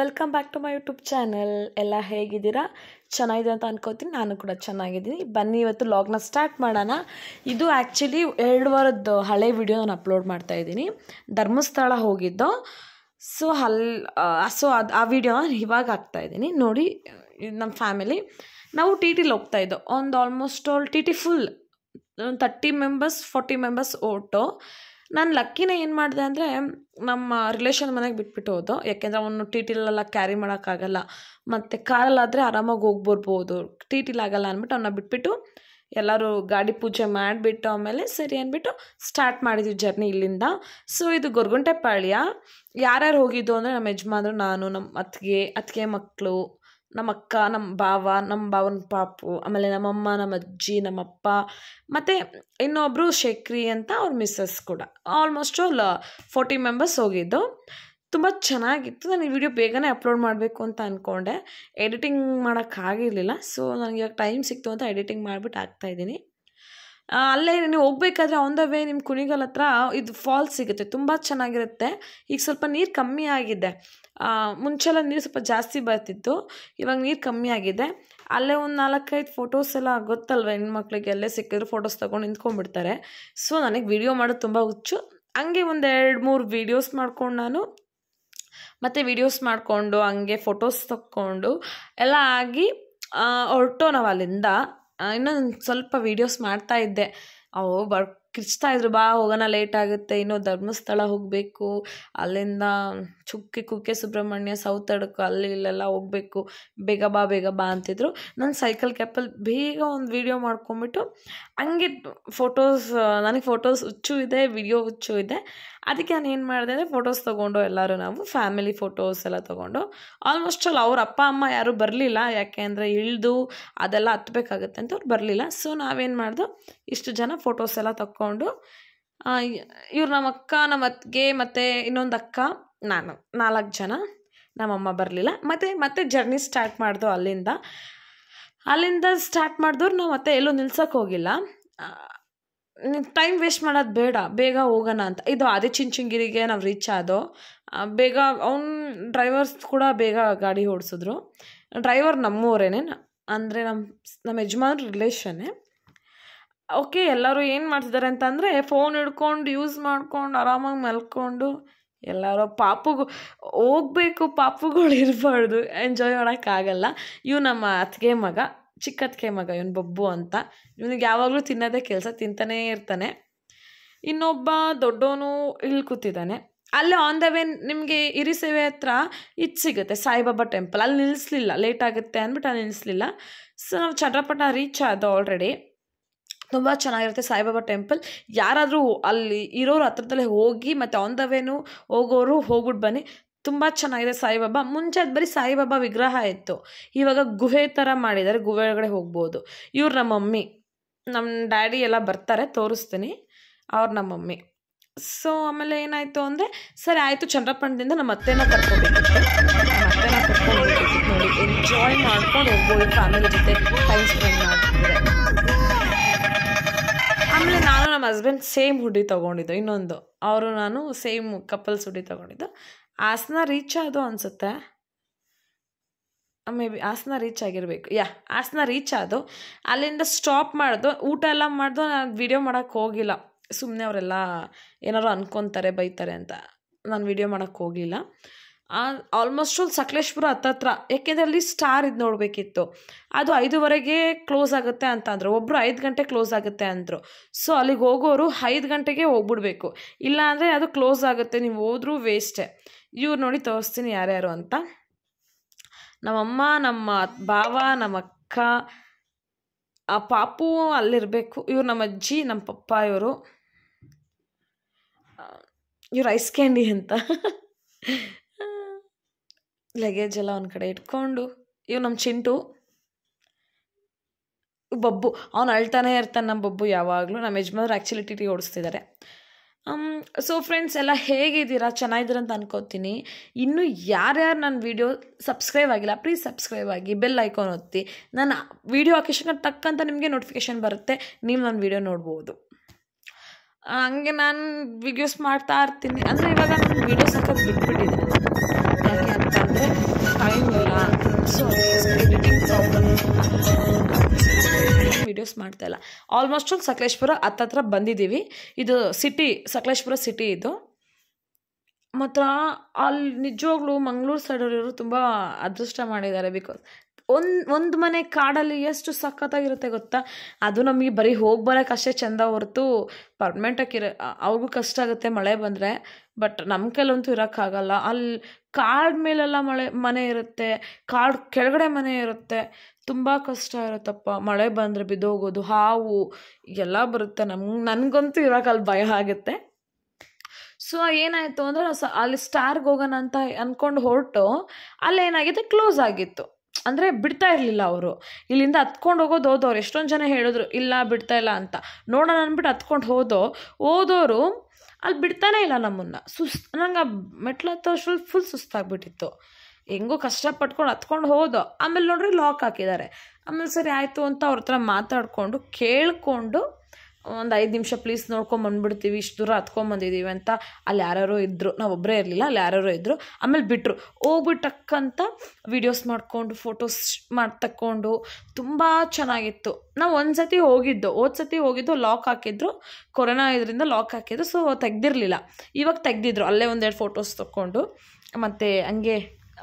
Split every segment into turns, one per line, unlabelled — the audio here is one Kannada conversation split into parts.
welcome back to my YouTube channel ಎಲ್ಲ ಹೇಗಿದ್ದೀರಾ ಚೆನ್ನಾಗಿದೆ ಅಂತ ಅನ್ಕೋತೀನಿ ನಾನು ಕೂಡ ಚೆನ್ನಾಗಿದ್ದೀನಿ ಬನ್ನಿ ಇವತ್ತು ಲಾಗ್ನ ಸ್ಟಾರ್ಟ್ ಮಾಡೋಣ ಇದು ಆ್ಯಕ್ಚುಲಿ ಎರಡು ವಾರದ್ದು ಹಳೆ ವಿಡಿಯೋ ನಾನು ಅಪ್ಲೋಡ್ ಮಾಡ್ತಾ ಇದ್ದೀನಿ ಧರ್ಮಸ್ಥಳ ಹೋಗಿದ್ದು ಸೊ ಅಲ್ಲಿ ಸೊ ಅದು ಆ ವಿಡಿಯೋ ಇವಾಗ ಹಾಕ್ತಾ ಇದ್ದೀನಿ ನೋಡಿ ಇದು ನಮ್ಮ ಫ್ಯಾಮಿಲಿ ನಾವು ಟಿ ಟಿಲಿ ಹೋಗ್ತಾ ಇದ್ದೋ ಒಂದು almost all T T full thirty members forty members ಓಟು ನಾನು ಲಕ್ಕಿನ ಏನು ಮಾಡಿದೆ ಅಂದರೆ ನಮ್ಮ ರಿಲೇಷನ್ ಮನೆಗೆ ಬಿಟ್ಬಿಟ್ಟು ಹೋದೋ ಯಾಕೆಂದರೆ ಅವನು ಟಿ ಟಿಲೆಲ್ಲ ಕ್ಯಾರಿ ಮಾಡೋಕ್ಕಾಗಲ್ಲ ಮತ್ತು ಕಾರಲ್ಲಾದರೆ ಆರಾಮಾಗಿ ಹೋಗಿ ಬರ್ಬೋದು ಟಿ ಟಿಲಾಗಲ್ಲ ಅಂದ್ಬಿಟ್ಟು ಅವನ್ನ ಬಿಟ್ಬಿಟ್ಟು ಎಲ್ಲರೂ ಗಾಡಿ ಪೂಜೆ ಮಾಡಿಬಿಟ್ಟು ಆಮೇಲೆ ಸರಿ ಅಂದ್ಬಿಟ್ಟು ಸ್ಟಾರ್ಟ್ ಮಾಡಿದ್ವಿ ಜರ್ನಿ ಇಲ್ಲಿಂದ ಸೊ ಇದು ಗೊರಗುಂಟೆಪಾಳ್ಯ ಯಾರ್ಯಾರು ಹೋಗಿದ್ದು ಅಂದರೆ ನಮ್ಮ ಯಜಮಾನ್ರು ನಾನು ನಮ್ಮ ಅತ್ತಿಗೆ ಅತ್ತಿಗೆ ಮಕ್ಕಳು ನಮ್ಮ ಅಕ್ಕ ನಮ್ಮ ಭಾವ ನಮ್ಮ ಭಾವನ ಪಾಪು ಆಮೇಲೆ ನಮ್ಮಮ್ಮ ನಮ್ಮ ಅಜ್ಜಿ ನಮ್ಮಪ್ಪ ಮತ್ತು ಇನ್ನೊಬ್ಬರು ಶೇಖ್ರಿ ಅಂತ ಅವ್ರ ಮಿಸ್ಸಸ್ ಕೂಡ ಆಲ್ಮೋಸ್ಟ್ ಆಲ್ ಫೋರ್ಟಿ ಮೆಂಬರ್ಸ್ ಹೋಗಿದ್ದು ತುಂಬ ಚೆನ್ನಾಗಿತ್ತು ನಾನು ಈ ವಿಡಿಯೋ ಬೇಗನೆ ಅಪ್ಲೋಡ್ ಮಾಡಬೇಕು ಅಂತ ಅಂದ್ಕೊಂಡೆ ಎಡಿಟಿಂಗ್ ಮಾಡೋಕ್ಕಾಗಿರಲಿಲ್ಲ ಸೊ ನನಗೆ ಇವಾಗ ಟೈಮ್ ಸಿಕ್ತು ಅಂತ ಎಡಿಟಿಂಗ್ ಮಾಡಿಬಿಟ್ಟು ಹಾಕ್ತಾಯಿದ್ದೀನಿ ಅಲ್ಲೇ ನೀವು ಹೋಗ್ಬೇಕಾದ್ರೆ ಆನ್ ದ ವೇ ನಿಮ್ಮ ಕುಣಿಗಲ್ ಹತ್ರ ಇದು ಫಾಲ್ಸ್ ಸಿಗುತ್ತೆ ತುಂಬ ಚೆನ್ನಾಗಿರುತ್ತೆ ಈಗ ಸ್ವಲ್ಪ ನೀರು ಕಮ್ಮಿ ಆಗಿದೆ ಮುಂಚೆಲ್ಲ ನೀರು ಸ್ವಲ್ಪ ಜಾಸ್ತಿ ಬರ್ತಿತ್ತು ಇವಾಗ ನೀರು ಕಮ್ಮಿ ಆಗಿದೆ ಅಲ್ಲೇ ಒಂದು ನಾಲ್ಕೈದು ಫೋಟೋಸ್ ಎಲ್ಲ ಗೊತ್ತಲ್ವ ಹೆಣ್ಮಕ್ಳಿಗೆ ಎಲ್ಲೇ ಸಿಕ್ಕಿದ್ರು ಫೋಟೋಸ್ ತೊಗೊಂಡು ನಿಂತ್ಕೊಂಡ್ಬಿಡ್ತಾರೆ ಸೊ ನನಗೆ ವಿಡಿಯೋ ಮಾಡೋದು ತುಂಬ ಹುಚ್ಚು ಹಂಗೆ ಒಂದು ಎರಡು ಮೂರು ವೀಡಿಯೋಸ್ ಮಾಡ್ಕೊಂಡು ನಾನು ಮತ್ತು ವೀಡಿಯೋಸ್ ಮಾಡಿಕೊಂಡು ಹಂಗೆ ಫೋಟೋಸ್ ತಕ್ಕೊಂಡು ಎಲ್ಲ ಆಗಿ ಹೊರಟು ನಾವು ಅಲ್ಲಿಂದ ಇನ್ನೊಂದು ಸ್ವಲ್ಪ ವೀಡಿಯೋಸ್ ಮಾಡ್ತಾ ಇದ್ದೆ ಅವು ಬರ್ ಕಿರ್ಚ್ತಾ ಇದ್ರು ಬಾ ಹೋಗೋಣ ಲೇಟ್ ಆಗುತ್ತೆ ಇನ್ನೂ ಧರ್ಮಸ್ಥಳ ಹೋಗಬೇಕು ಅಲ್ಲಿಂದ ಚುಕ್ಕೆ ಕುಕ್ಕೆ ಸುಬ್ರಹ್ಮಣ್ಯ ಸೌತಡ್ಕು ಅಲ್ಲಿ ಇಲ್ಲೆಲ್ಲ ಹೋಗಬೇಕು ಬೇಗ ಬಾ ಬೇಗ ಬಾ ಅಂತಿದ್ರು ನಾನು ಸೈಕಲ್ ಕ್ಯಾಪಲ್ಲಿ ಬೇಗ ಒಂದು ವೀಡಿಯೋ ಮಾಡ್ಕೊಂಬಿಟ್ಟು ಹಂಗೆ ಫೋಟೋಸ್ ನನಗೆ ಫೋಟೋಸ್ ಹುಚ್ಚು ಇದೆ ವಿಡಿಯೋ ಹುಚ್ಚು ಇದೆ ಅದಕ್ಕೆ ನಾನು ಏನು ಮಾಡಿದೆ ಅಂದರೆ ಫೋಟೋಸ್ ತೊಗೊಂಡು ಎಲ್ಲರೂ ನಾವು ಫ್ಯಾಮಿಲಿ ಫೋಟೋಸ್ ಎಲ್ಲ ತೊಗೊಂಡು ಆಲ್ಮೋಸ್ಟ್ ಆಲ್ ಅವ್ರ ಅಪ್ಪ ಅಮ್ಮ ಯಾರೂ ಬರಲಿಲ್ಲ ಯಾಕೆ ಅಂದರೆ ಇಳಿದು ಅದೆಲ್ಲ ಹತ್ಬೇಕಾಗುತ್ತೆ ಅಂತ ಅವ್ರು ಬರಲಿಲ್ಲ ಸೊ ನಾವೇನು ಮಾಡ್ದು ಇಷ್ಟು ಜನ ಫೋಟೋಸ್ ಎಲ್ಲ ತಕ್ಕೊಂಡು ಇವ್ರು ನಮ್ಮ ಅಕ್ಕ ನಮ್ಮ ಅತ್ತಿಗೆ ಮತ್ತು ಇನ್ನೊಂದು ಅಕ್ಕ ನಾನು ನಾಲ್ಕು ಜನ ನಮ್ಮಮ್ಮ ಬರಲಿಲ್ಲ ಮತ್ತು ಮತ್ತೆ ಜರ್ನಿ ಸ್ಟಾರ್ಟ್ ಮಾಡ್ದು ಅಲ್ಲಿಂದ ಅಲ್ಲಿಂದ ಸ್ಟಾರ್ಟ್ ಮಾಡಿದವ್ರು ನಾವು ಮತ್ತೆ ಎಲ್ಲೂ ನಿಲ್ಸೋಕೆ ಹೋಗಿಲ್ಲ ಟೈಮ್ ವೇಸ್ಟ್ ಮಾಡೋದು ಬೇಡ ಬೇಗ ಹೋಗೋಣ ಅಂತ ಇದು ಅದೇ ಚಿಂಚುಂಗಿರಿಗೆ ನಾವು ರೀಚ್ ಆದೋ ಬೇಗ ಅವ್ನು ಡ್ರೈವರ್ಸ್ ಕೂಡ ಬೇಗ ಗಾಡಿ ಓಡಿಸಿದ್ರು ಡ್ರೈವರ್ ನಮ್ಮೂರೇನೆ ಅಂದರೆ ನಮ್ಮ ನಮ್ಮ ಯಜಮಾನ್ರ ರಿಲೇಷನ್ನೇ ಓಕೆ ಎಲ್ಲರೂ ಏನು ಮಾಡ್ತಿದ್ದಾರೆ ಅಂತಂದರೆ ಫೋನ್ ಹಿಡ್ಕೊಂಡು ಯೂಸ್ ಮಾಡ್ಕೊಂಡು ಆರಾಮಾಗಿ ಮಲ್ಕೊಂಡು ಎಲ್ಲರೂ ಪಾಪುಗೂ ಹೋಗ್ಬೇಕು ಪಾಪುಗಳು ಇರಬಾರ್ದು ಎಂಜಾಯ್ ಮಾಡೋಕ್ಕಾಗಲ್ಲ ಇವು ನಮ್ಮ ಅತ್ತಿಗೆ ಮಗ ಚಿಕ್ಕ ಅತ್ತಿಗೆ ಮಗ ಇವನು ಬಬ್ಬು ಅಂತ ಇವನಿಗೆ ಯಾವಾಗಲೂ ತಿನ್ನೋದೇ ಕೆಲಸ ತಿಂತಾನೇ ಇರ್ತಾನೆ ಇನ್ನೊಬ್ಬ ದೊಡ್ಡವನು ಇಲ್ಲಿ ಕೂತಿದ್ದಾನೆ ಅಲ್ಲೇ ಆನ್ ದ ವೇ ನಿಮಗೆ ಇರಿಸೇವೆ ಹತ್ರ ಇದು ಸಿಗುತ್ತೆ ಸಾಯಿಬಾಬಾ ಟೆಂಪಲ್ ಅಲ್ಲಿ ನಿಲ್ಲಿಸ್ಲಿಲ್ಲ ಲೇಟ್ ಆಗುತ್ತೆ ಅಂದ್ಬಿಟ್ಟು ಅಲ್ಲಿ ನಿಲ್ಲಿಸ್ಲಿಲ್ಲ ಸೊ ನಾವು ಚಟ್ರಪಟ ರೀಚ್ ಆದೋ ಆಲ್ರೆಡಿ ತುಂಬ ಚೆನ್ನಾಗಿರುತ್ತೆ ಸಾಯಿಬಾಬಾ ಟೆಂಪಲ್ ಯಾರಾದರೂ ಅಲ್ಲಿ ಇರೋರು ಹತ್ರದಲ್ಲೇ ಹೋಗಿ ಮತ್ತು ಆನ್ ದ ವೇನು ಹೋಗೋರು ಹೋಗ್ಬಿಟ್ಟು ಬನ್ನಿ ತುಂಬ ಚೆನ್ನಾಗಿದೆ ಸಾಯಿಬಾಬಾ ಮುಂಚೆ ಅದು ಬರೀ ಸಾಯಿಬಾಬಾ ವಿಗ್ರಹ ಇತ್ತು ಇವಾಗ ಗುಹೆ ಥರ ಮಾಡಿದ್ದಾರೆ ಗುಹೆ ಒಳಗಡೆ ಹೋಗ್ಬೋದು ಇವ್ರು ನಮ್ಮ ಮಮ್ಮಿ ನಮ್ಮ ಡ್ಯಾಡಿ ಎಲ್ಲ ಬರ್ತಾರೆ ತೋರಿಸ್ತೀನಿ ಅವ್ರು ನಮ್ಮ ಮಮ್ಮಿ ಸೊ ಆಮೇಲೆ ಏನಾಯಿತು ಅಂದರೆ ಸರಿ ಆಯಿತು ಚಂದ್ರಪ್ಪಣದಿಂದ ನಮ್ಮ ಅತ್ತೆನ ಕರ್ಕೊಬೇಕಿತ್ತು ನಮ್ಮ ಅತ್ತೆನ ಕರ್ಕೊಂಡ್ಬೇಕಿತ್ತು ನೋಡಿ ಎಂಜಾಯ್ ಮಾಡ್ಕೊಂಡು ಹೋಗ್ಬೋದು ಫ್ಯಾಮಿಲಿ ಜೊತೆ ಟೈಮ್ ಸ್ಪೆಂಡ್ ಮಾಡ್ತಿದ್ರೆ ಆಮೇಲೆ ನಾನು ನಮ್ಮ ಹಸ್ಬೆಂಡ್ ಸೇಮ್ ಹುಡಿ ತೊಗೊಂಡಿದ್ದು ಇನ್ನೊಂದು ಅವರು ನಾನು ಸೇಮ್ ಕಪಲ್ಸ್ ಹುಡಿ ತೊಗೊಂಡಿದ್ದು ಹಾಸನ ರೀಚ್ ಆದೋ ಅನಿಸುತ್ತೆ ಮೇ ಬಿ ಹಾಸನ ರೀಚ್ ಆಗಿರಬೇಕು ಯಾ ಹಾಸನ ರೀಚ್ ಆದೋ ಅಲ್ಲಿಂದ ಸ್ಟಾಪ್ ಮಾಡ್ದು ಊಟ ಎಲ್ಲ ಮಾಡ್ದು ನಾನು ವೀಡಿಯೋ ಮಾಡೋಕ್ಕೆ ಹೋಗಿಲ್ಲ ಸುಮ್ಮನೆ ಅವರೆಲ್ಲ ಏನಾರು ಅನ್ಕೊತಾರೆ ಬೈತಾರೆ ಅಂತ ನಾನು ವೀಡಿಯೋ ಮಾಡೋಕ್ಕೆ ಹೋಗಲಿಲ್ಲ ಆಲ್ಮೋಸ್ಟ್ ಆಲ್ ಸಕಲೇಶ್ಪುರ ಹತ್ತತ್ರ ಯಾಕೆಂದರೆ ಅಲ್ಲಿ ಸ್ಟಾರ್ ಇದು ನೋಡಬೇಕಿತ್ತು ಅದು ಐದುವರೆಗೆ ಕ್ಲೋಸ್ ಆಗುತ್ತೆ ಅಂತ ಅಂದರು ಒಬ್ಬರು ಐದು ಗಂಟೆ ಕ್ಲೋಸ್ ಆಗುತ್ತೆ ಅಂದರು ಸೊ ಅಲ್ಲಿಗೆ ಹೋಗೋರು ಐದು ಗಂಟೆಗೆ ಹೋಗ್ಬಿಡ್ಬೇಕು ಇಲ್ಲ ಅಂದರೆ ಅದು ಕ್ಲೋಸ್ ಆಗುತ್ತೆ ನೀವು ಹೋದ್ರೂ ವೇಸ್ಟೇ ಇವ್ರು ನೋಡಿ ತೋರಿಸ್ತೀನಿ ಯಾರ್ಯಾರು ಅಂತ ನಮ್ಮಮ್ಮ ನಮ್ಮ ಭಾವ ನಮ್ಮ ಅಕ್ಕ ಆ ಪಾಪು ಅಲ್ಲಿರಬೇಕು ಇವ್ರು ನಮ್ಮ ಅಜ್ಜಿ ನಮ್ಮ ಪಪ್ಪ ಇವರು ಇವ್ರು ಐಸ್ ಕ್ಯಾಂಡಿ ಅಂತ ಲಗೇಜ್ ಎಲ್ಲ ಒಂದು ಕಡೆ ಇಟ್ಕೊಂಡು ಇವು ನಮ್ಮ ಚಿಂಟು ಬಬ್ಬು ಅವ್ನು ಅಳ್ತಾನೆ ಇರ್ತಾನೆ ನಮ್ಮ ಬಬ್ಬು ಯಾವಾಗಲೂ ನಮ್ಮ ಯಜಮಾನ್ರು ಆ್ಯಕ್ಚುಲಿ ಟಿ ಟಿ ಓಡಿಸ್ತಿದ್ದಾರೆ ಸೊ ಫ್ರೆಂಡ್ಸ್ ಎಲ್ಲ ಹೇಗಿದ್ದೀರಾ ಚೆನ್ನಾಗಿದ್ದೀರ ಅಂತ ಅನ್ಕೋತೀನಿ ಇನ್ನು ಯಾರ್ಯಾರು ನನ್ನ ವೀಡಿಯೋ ಸಬ್ಸ್ಕ್ರೈಬ್ ಆಗಿಲ್ಲ ಪ್ಲೀಸ್ ಸಬ್ಸ್ಕ್ರೈಬ್ ಆಗಿ ಬೆಲ್ ಐಕಾನ್ ಒತ್ತಿ ನಾನು ವೀಡಿಯೋ ಹಾಕಿದ ತಕ್ಕಂತ ನಿಮಗೆ ನೋಟಿಫಿಕೇಷನ್ ಬರುತ್ತೆ ನೀವು ನನ್ನ ವೀಡಿಯೋ ನೋಡ್ಬೋದು ಹಂಗೆ ನಾನು ವೀಡಿಯೋಸ್ ಮಾಡ್ತಾ ಇರ್ತೀನಿ ಅಂದರೆ ಇವಾಗ ನಾನು ವೀಡಿಯೋಸ್ ಹಾಕೋದು ಬಿಟ್ಬಿಟ್ಟಿದ್ದೀನಿ ಯಾಕೆ ಅಂತಂದರೆ ಸೊ ಎಡಿಟಿಂಗ್ ಪ್ರಾಬ್ಲಮ್ ವೀಡಿಯೋಸ್ ಮಾಡ್ತಾ ಇಲ್ಲ ಆಲ್ಮೋಸ್ಟ್ ಒಂದು ಸಕಲೇಶ್ಪುರ ಹತ್ತತ್ರ ಬಂದಿದ್ದೀವಿ ಇದು ಸಿಟಿ ಸಕಲೇಶ್ಪುರ ಸಿಟಿ ಇದು ಮಾತ್ರ ಅಲ್ಲಿ ನಿಜವಾಗ್ಲೂ ಮಂಗಳೂರು ಸೈಡಲ್ಲಿರೋರು ತುಂಬ ಅದೃಷ್ಟ ಮಾಡಿದ್ದಾರೆ ಬಿಕಾಸ್ ಒಂದು ಒಂದು ಮನೆ ಕಾಡಲ್ಲಿ ಎಷ್ಟು ಸಖತ್ತಾಗಿರುತ್ತೆ ಗೊತ್ತಾ ಅದು ನಮಗೆ ಬರೀ ಹೋಗಿ ಬರೋಕೆ ಅಷ್ಟೇ ಚೆಂದ ಹೊರತು ಪರ್ಮನೆಂಟಾಗಿ ಇರ ಅವ್ರಿಗೂ ಕಷ್ಟ ಆಗುತ್ತೆ ಮಳೆ ಬಂದರೆ ಬಟ್ ನಮ್ಮ ಕೈಲಂತೂ ಇರೋಕ್ಕಾಗಲ್ಲ ಅಲ್ಲಿ ಕಾಡು ಮೇಲೆಲ್ಲ ಮಳೆ ಮನೆ ಇರುತ್ತೆ ಕಾಡು ಕೆಳಗಡೆ ಮನೆ ಇರುತ್ತೆ ತುಂಬ ಕಷ್ಟ ಇರುತ್ತಪ್ಪ ಮಳೆ ಬಂದರೆ ಬಿದ್ದೋಗೋದು ಹಾವು ಎಲ್ಲ ಬರುತ್ತೆ ನಮ್ಗೆ ನನಗಂತೂ ಇರೋಕೆ ಅಲ್ಲಿ ಭಯ ಆಗುತ್ತೆ ಸೊ ಏನಾಯಿತು ಅಂದರೆ ನಾವು ಸ ಅಲ್ಲಿ ಸ್ಟಾರ್ಗೆ ಹೋಗೋಣ ಅಂತ ಅಂದ್ಕೊಂಡು ಹೊರಟು ಅಲ್ಲೇನಾಗಿದೆ ಕ್ಲೋಸ್ ಆಗಿತ್ತು ಅಂದರೆ ಬಿಡ್ತಾ ಇರಲಿಲ್ಲ ಅವರು ಇಲ್ಲಿಂದ ಹತ್ಕೊಂಡು ಹೋಗೋದು ಹೋದವ್ರು ಎಷ್ಟೊಂದು ಜನ ಹೇಳಿದ್ರು ಇಲ್ಲ ಬಿಡ್ತಾ ಇಲ್ಲ ಅಂತ ನೋಡೋಣ ಅಂದ್ಬಿಟ್ಟು ಹತ್ಕೊಂಡು ಹೋದೋ ಹೋದವರು ಅಲ್ಲಿ ಬಿಡ್ತಾನೇ ಇಲ್ಲ ನಮ್ಮನ್ನು ಸುಸ್ತು ನಂಗೆ ಆ ಮೆಟ್ಲು ಹತ್ತೋಷ್ಟ್ರಲ್ಲಿ ಫುಲ್ ಸುಸ್ತಾಗ್ಬಿಟ್ಟಿತ್ತು ಹೆಂಗೋ ಕಷ್ಟಪಟ್ಕೊಂಡು ಹತ್ಕೊಂಡು ಹೋದೋ ಆಮೇಲೆ ನೋಡ್ರಿ ಲಾಕ್ ಹಾಕಿದ್ದಾರೆ ಆಮೇಲೆ ಸರಿ ಆಯಿತು ಅಂತ ಅವ್ರ ಹತ್ರ ಮಾತಾಡಿಕೊಂಡು ಕೇಳಿಕೊಂಡು ಒಂದು ಐದು ನಿಮಿಷ ಪ್ಲೀಸ್ ನೋಡ್ಕೊಂಡು ಬಂದ್ಬಿಡ್ತೀವಿ ಇಷ್ಟು ದೂರ ಹತ್ಕೊಂಬಂದಿದ್ದೀವಿ ಅಂತ ಅಲ್ಲಿ ಯಾರ್ಯಾರೋ ಇದ್ದರು ನಾವು ಒಬ್ಬರೇ ಇರಲಿಲ್ಲ ಅಲ್ಲಿ ಯಾರ್ಯಾರೋ ಇದ್ದರು ಆಮೇಲೆ ಬಿಟ್ಟರು ಹೋಗ್ಬಿಟ್ಟಕ್ಕಂತ ವೀಡಿಯೋಸ್ ಮಾಡಿಕೊಂಡು ಫೋಟೋಸ್ ಮಾಡಿ ತಕ್ಕೊಂಡು ತುಂಬ ಚೆನ್ನಾಗಿತ್ತು ನಾವು ಒಂದು ಸತಿ ಹೋಗಿದ್ದು ಹೋದ ಸತಿ ಹೋಗಿದ್ದು ಲಾಕ್ ಹಾಕಿದ್ರು ಕೊರೋನಾ ಇದರಿಂದ ಲಾಕ್ ಹಾಕಿದ್ರು ಸೊ ತೆಗ್ದಿರಲಿಲ್ಲ ಇವಾಗ ತೆಗ್ದಿದ್ರು ಅಲ್ಲೇ ಒಂದೆರಡು ಫೋಟೋಸ್ ತಕ್ಕೊಂಡು ಮತ್ತು ಹಂಗೆ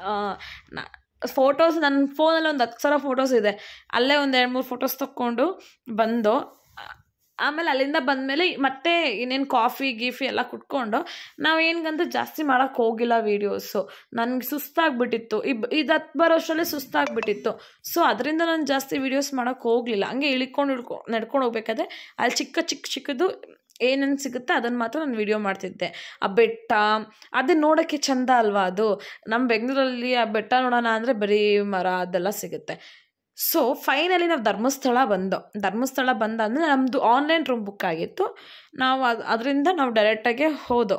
ಫೋಟೋಸ್ ನನ್ನ ಫೋನಲ್ಲಿ ಒಂದು ಹತ್ತು ಸಾವಿರ ಫೋಟೋಸ್ ಇದೆ ಅಲ್ಲೇ ಒಂದು ಎರಡು ಮೂರು ಫೋಟೋಸ್ ತಕ್ಕೊಂಡು ಬಂದು ಆಮೇಲೆ ಅಲ್ಲಿಂದ ಬಂದಮೇಲೆ ಮತ್ತೆ ಇನ್ನೇನು ಕಾಫಿ ಗೀಫಿ ಎಲ್ಲ ಕುಟ್ಕೊಂಡು ನಾವು ಏನ್ಗಂತ ಜಾಸ್ತಿ ಮಾಡೋಕ್ಕೆ ಹೋಗಿಲ್ಲ ವೀಡಿಯೋಸು ನನಗೆ ಸುಸ್ತಾಗ್ಬಿಟ್ಟಿತ್ತು ಇಬ್ ಇದು ಹತ್ತು ಬರೋಷ್ಟರಲ್ಲೇ ಸುಸ್ತಾಗ್ಬಿಟ್ಟಿತ್ತು ಸೊ ಅದರಿಂದ ನಾನು ಜಾಸ್ತಿ ವೀಡಿಯೋಸ್ ಮಾಡೋಕ್ಕೆ ಹೋಗಲಿಲ್ಲ ಹಂಗೆ ಇಳ್ಕೊಂಡು ಇಳ್ಕೊ ನಡ್ಕೊಂಡು ಹೋಗ್ಬೇಕಾದ್ರೆ ಅಲ್ಲಿ ಚಿಕ್ಕ ಚಿಕ್ಕ ಚಿಕ್ಕದು ಏನೇನು ಸಿಗುತ್ತೆ ಅದನ್ನು ಮಾತ್ರ ನಾನು ವೀಡಿಯೋ ಮಾಡ್ತಿದ್ದೆ ಆ ಬೆಟ್ಟ ಅದು ನೋಡೋಕ್ಕೆ ಚಂದ ಅಲ್ವಾ ಅದು ನಮ್ಮ ಬೆಂಗಳೂರಲ್ಲಿ ಆ ಬೆಟ್ಟ ನೋಡೋಣ ಅಂದರೆ ಬರೀ ಮರ ಅದೆಲ್ಲ ಸಿಗುತ್ತೆ ಸೊ ಫೈನಲಿ ನಾವು ಧರ್ಮಸ್ಥಳ ಬಂದೋ ಧರ್ಮಸ್ಥಳ ಬಂದಾದ್ಮೇಲೆ ನಮ್ಮದು ಆನ್ಲೈನ್ ರೂಮ್ ಬುಕ್ ಆಗಿತ್ತು ನಾವು ಅದು ಅದರಿಂದ ನಾವು ಡೈರೆಕ್ಟಾಗೆ ಹೋದೋ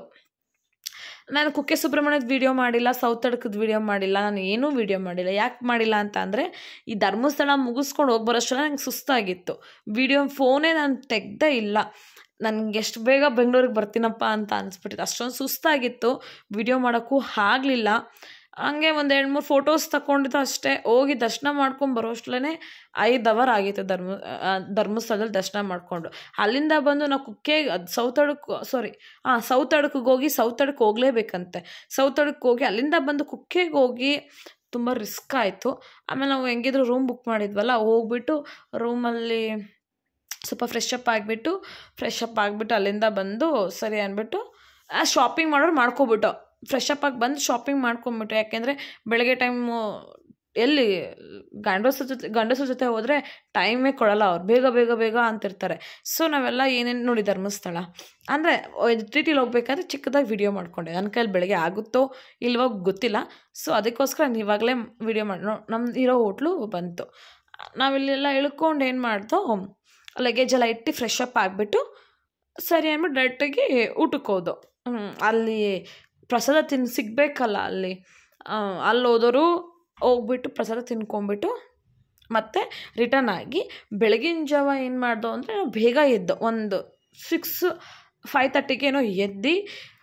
ನಾನು ಕುಕ್ಕೆ ಸುಬ್ರಹ್ಮಣ್ಯದ ವೀಡಿಯೋ ಮಾಡಿಲ್ಲ ಸೌತ್ ಅಡ್ಕದ ವೀಡಿಯೋ ಮಾಡಿಲ್ಲ ನಾನು ಏನೂ ವೀಡಿಯೋ ಮಾಡಿಲ್ಲ ಯಾಕೆ ಮಾಡಿಲ್ಲ ಅಂತ ಅಂದರೆ ಈ ಧರ್ಮಸ್ಥಳ ಮುಗಿಸ್ಕೊಂಡು ಹೋಗಿ ಬರೋಷ್ಟೆಲ್ಲ ನಂಗೆ ಸುಸ್ತಾಗಿತ್ತು ವೀಡಿಯೋ ಫೋನೇ ನಾನು ತೆಗ್ದೇ ಇಲ್ಲ ನನಗೆ ಎಷ್ಟು ಬೇಗ ಬೆಂಗಳೂರಿಗೆ ಬರ್ತೀನಪ್ಪ ಅಂತ ಅನಿಸ್ಬಿಟ್ಟಿತ್ತು ಅಷ್ಟೊಂದು ಸುಸ್ತಾಗಿತ್ತು ವಿಡಿಯೋ ಮಾಡೋಕ್ಕೂ ಆಗಲಿಲ್ಲ ಹಂಗೆ ಒಂದು ಎರಡು ಮೂರು ಫೋಟೋಸ್ ತಗೊಂಡಿದ್ದು ಅಷ್ಟೇ ಹೋಗಿ ದರ್ಶನ ಮಾಡ್ಕೊಂಡು ಬರೋಷ್ಟಲೇ ಐದು ಅವರ್ ಆಗಿತ್ತು ಧರ್ಮ ಧರ್ಮಸ್ಥಳದಲ್ಲಿ ದರ್ಶನ ಮಾಡಿಕೊಂಡು ಅಲ್ಲಿಂದ ಬಂದು ನಾವು ಕುಕ್ಕೆ ಅದು ಸೌತ್ ಅಡಕ್ಕೆ ಸಾರಿ ಹಾಂ ಸೌತ್ ಅಡಕ್ಕೆ ಹೋಗಿ ಸೌತ್ ಅಡಕ್ಕೆ ಹೋಗಲೇಬೇಕಂತೆ ಸೌತ್ ಅಡಕ್ಕೆ ಹೋಗಿ ಅಲ್ಲಿಂದ ಬಂದು ಕುಕ್ಕೆಗೆ ಹೋಗಿ ತುಂಬ ರಿಸ್ಕ್ ಆಯಿತು ಆಮೇಲೆ ನಾವು ಹೆಂಗಿದ್ರು ರೂಮ್ ಬುಕ್ ಮಾಡಿದ್ವಲ್ಲ ಹೋಗ್ಬಿಟ್ಟು ರೂಮಲ್ಲಿ ಸ್ವಲ್ಪ ಫ್ರೆಶ್ ಅಪ್ ಆಗಿಬಿಟ್ಟು ಫ್ರೆಶ್ ಅಪ್ ಆಗಿಬಿಟ್ಟು ಅಲ್ಲಿಂದ ಬಂದು ಸರಿ ಅಂದ್ಬಿಟ್ಟು ಆ ಶಾಪಿಂಗ್ ಮಾಡೋರು ಮಾಡ್ಕೊಬಿಟ್ಟು ಫ್ರೆಶ್ ಅಪ್ ಆಗಿ ಬಂದು ಶಾಪಿಂಗ್ ಮಾಡ್ಕೊಂಬಿಟ್ಟು ಯಾಕೆಂದರೆ ಬೆಳಗ್ಗೆ ಟೈಮು ಎಲ್ಲಿ ಗಂಡಸ್ರ ಜೊತೆ ಗಂಡಸ್ರ ಜೊತೆ ಹೋದರೆ ಟೈಮೇ ಕೊಡಲ್ಲ ಅವ್ರು ಬೇಗ ಬೇಗ ಬೇಗ ಅಂತಿರ್ತಾರೆ ಸೊ ನಾವೆಲ್ಲ ಏನೇನು ನೋಡಿ ಧರ್ಮಸ್ಥಳ ಅಂದರೆ ಟಿ ಟಿಲಿ ಹೋಗ್ಬೇಕಾದ್ರೆ ಚಿಕ್ಕದಾಗಿ ವಿಡಿಯೋ ಮಾಡ್ಕೊಂಡೆ ನನ್ನ ಕೈಲಿ ಬೆಳಗ್ಗೆ ಆಗುತ್ತೋ ಇಲ್ವೋ ಗೊತ್ತಿಲ್ಲ ಸೊ ಅದಕ್ಕೋಸ್ಕರ ನಾನು ಇವಾಗಲೇ ವಿಡಿಯೋ ಮಾಡಿ ನಮ್ದು ಇರೋ ಹೋಟ್ಲು ಬಂತು ನಾವಿಲ್ಲೆಲ್ಲ ಇಳ್ಕೊಂಡು ಏನು ಮಾಡ್ದೋ ಲಗೇಜ್ ಎಲ್ಲ ಇಟ್ಟು ಫ್ರೆಶ್ ಅಪ್ ಆಗಿಬಿಟ್ಟು ಸರಿ ಅಂದ್ಬಿಟ್ಟು ಡೈರೆಕ್ಟಾಗಿ ಊಟಕ್ಕೆ ಹೋದೋ ಅಲ್ಲಿ ಪ್ರಸಾದ ತಿನ್ ಸಿಗಬೇಕಲ್ಲ ಅಲ್ಲಿ ಅಲ್ಲಿ ಹೋದವರು ಹೋಗ್ಬಿಟ್ಟು ಪ್ರಸಾದ ತಿನ್ಕೊಂಬಿಟ್ಟು ಮತ್ತು ರಿಟರ್ನ್ ಆಗಿ ಬೆಳಗಿನ ಜಾವ ಏನು ಮಾಡ್ದೋ ಅಂದರೆ ನಾವು ಬೇಗ ಎದ್ದು ಒಂದು ಸಿಕ್ಸ್ ಫೈವ್ ತರ್ಟಿಗೇನೋ ಎದ್ದು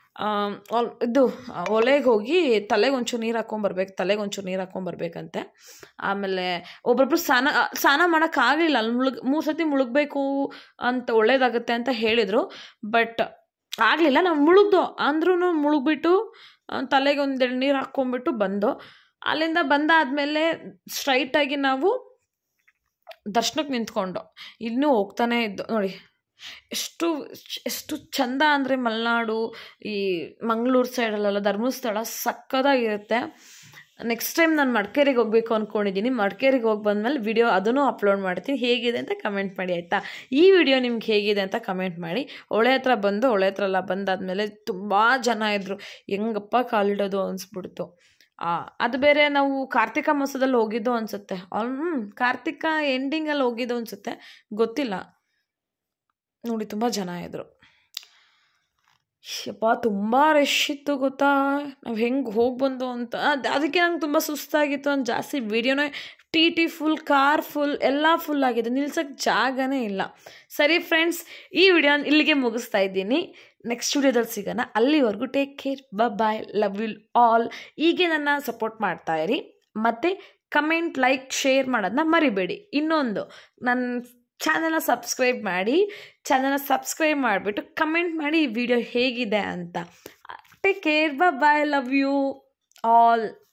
ಇದು ಒಲೆಗೆ ಹೋಗಿ ತಲೆಗೆ ಒಂಚೂರು ನೀರು ಹಾಕ್ಕೊಂಬರ್ಬೇಕು ತಲೆಗೆ ಒಂಚೂರು ನೀರು ಹಾಕ್ಕೊಂಬರ್ಬೇಕಂತೆ ಆಮೇಲೆ ಒಬ್ಬೊಬ್ರು ಸ್ನಾನ ಸ್ನಾನ ಮಾಡೋಕ್ಕಾಗಲಿಲ್ಲ ಅಲ್ಲಿ ಮುಳುಗ್ ಮೂರು ಸತಿ ಮುಳುಗಬೇಕು ಅಂತ ಒಳ್ಳೇದಾಗುತ್ತೆ ಅಂತ ಹೇಳಿದರು ಬಟ್ ಆಗಲಿಲ್ಲ ನಾವು ಮುಳುಗ್ದೋ ಅಂದ್ರೂ ಮುಳುಗ್ಬಿಟ್ಟು ತಲೆಗೆ ಒಂದೆರಡು ನೀರು ಹಾಕ್ಕೊಂಬಿಟ್ಟು ಬಂದೋ ಅಲ್ಲಿಂದ ಬಂದಾದಮೇಲೆ ಸ್ಟ್ರೈಟಾಗಿ ನಾವು ದರ್ಶನಕ್ಕೆ ನಿಂತ್ಕೊಂಡು ಇನ್ನೂ ಹೋಗ್ತಾನೆ ಇದ್ದು ನೋಡಿ ಎಷ್ಟು ಎಷ್ಟು ಚಂದ ಅಂದರೆ ಮಲೆನಾಡು ಈ ಮಂಗಳೂರು ಸೈಡಲ್ಲೆಲ್ಲ ಧರ್ಮಸ್ಥಳ ಸಕ್ಕದಾಗಿರುತ್ತೆ ನೆಕ್ಸ್ಟ್ ಟೈಮ್ ನಾನು ಮಡಿಕೇರಿಗೆ ಹೋಗಬೇಕು ಅಂದ್ಕೊಂಡಿದ್ದೀನಿ ಮಡಿಕೇರಿಗೆ ಹೋಗಿ ಬಂದಮೇಲೆ ವಿಡಿಯೋ ಅದನ್ನು ಅಪ್ಲೋಡ್ ಮಾಡ್ತೀನಿ ಹೇಗಿದೆ ಅಂತ ಕಮೆಂಟ್ ಮಾಡಿ ಆಯಿತಾ ಈ ವಿಡಿಯೋ ನಿಮ್ಗೆ ಹೇಗಿದೆ ಅಂತ ಕಮೆಂಟ್ ಮಾಡಿ ಹೊಳೆ ಹತ್ರ ಬಂದು ಹೊಳೆ ಹತ್ರ ಎಲ್ಲ ಬಂದಾದಮೇಲೆ ತುಂಬ ಜನ ಇದ್ದರು ಹೆಂಗಪ್ಪ ಕಾಲಿಡೋದು ಅನಿಸ್ಬಿಡ್ತು ಅದು ಬೇರೆ ನಾವು ಕಾರ್ತಿಕ ಮಾಸದಲ್ಲಿ ಹೋಗಿದ್ದು ಅನಿಸುತ್ತೆ ಆಲ್ ಹ್ಞೂ ಕಾರ್ತಿಕ ಎಂಡಿಂಗಲ್ಲಿ ಹೋಗಿದ್ದು ಅನಿಸುತ್ತೆ ಗೊತ್ತಿಲ್ಲ ನೋಡಿ ತುಂಬ ಜನ ಇದ್ದರು ಯಪ್ಪ ತುಂಬ ರಶ್ ಇತ್ತು ಗೊತ್ತಾ ನಾವು ಹೆಂಗೆ ಹೋಗಿ ಬಂದು ಅಂತ ಅದಕ್ಕೆ ನಂಗೆ ತುಂಬ ಸುಸ್ತಾಗಿತ್ತು ಅಂತ ಜಾಸ್ತಿ ವೀಡಿಯೋನೇ T T full car full ಎಲ್ಲ ಫುಲ್ ಆಗಿದೆ ನಿಲ್ಸೋಕ್ಕೆ ಜಾಗನೇ ಇಲ್ಲ ಸರಿ ಫ್ರೆಂಡ್ಸ್ ಈ ವಿಡಿಯೋ ಇಲ್ಲಿಗೆ ಮುಗಿಸ್ತಾ ಇದ್ದೀನಿ ನೆಕ್ಸ್ಟ್ ವಿಡಿಯೋದಲ್ಲಿ ಸಿಗೋಣ ಅಲ್ಲಿವರೆಗೂ ಟೇಕ್ ಕೇರ್ ಬ ಬಾಯ್ ಲವ್ ವಿಲ್ ಆಲ್ ಹೀಗೆ ನನ್ನ ಸಪೋರ್ಟ್ ಮಾಡ್ತಾ ಇರಿ ಮತ್ತು ಕಮೆಂಟ್ ಲೈಕ್ ಶೇರ್ ಮಾಡೋದನ್ನ ಮರಿಬೇಡಿ ಇನ್ನೊಂದು ನನ್ನ ಚಾನಲ್ನ ಸಬ್ಸ್ಕ್ರೈಬ್ ಮಾಡಿ ಚಾನಲ್ನ ಸಬ್ಸ್ಕ್ರೈಬ್ ಮಾಡಿಬಿಟ್ಟು ಕಮೆಂಟ್ ಮಾಡಿ ಈ ವಿಡಿಯೋ ಹೇಗಿದೆ ಅಂತ take care bye love you all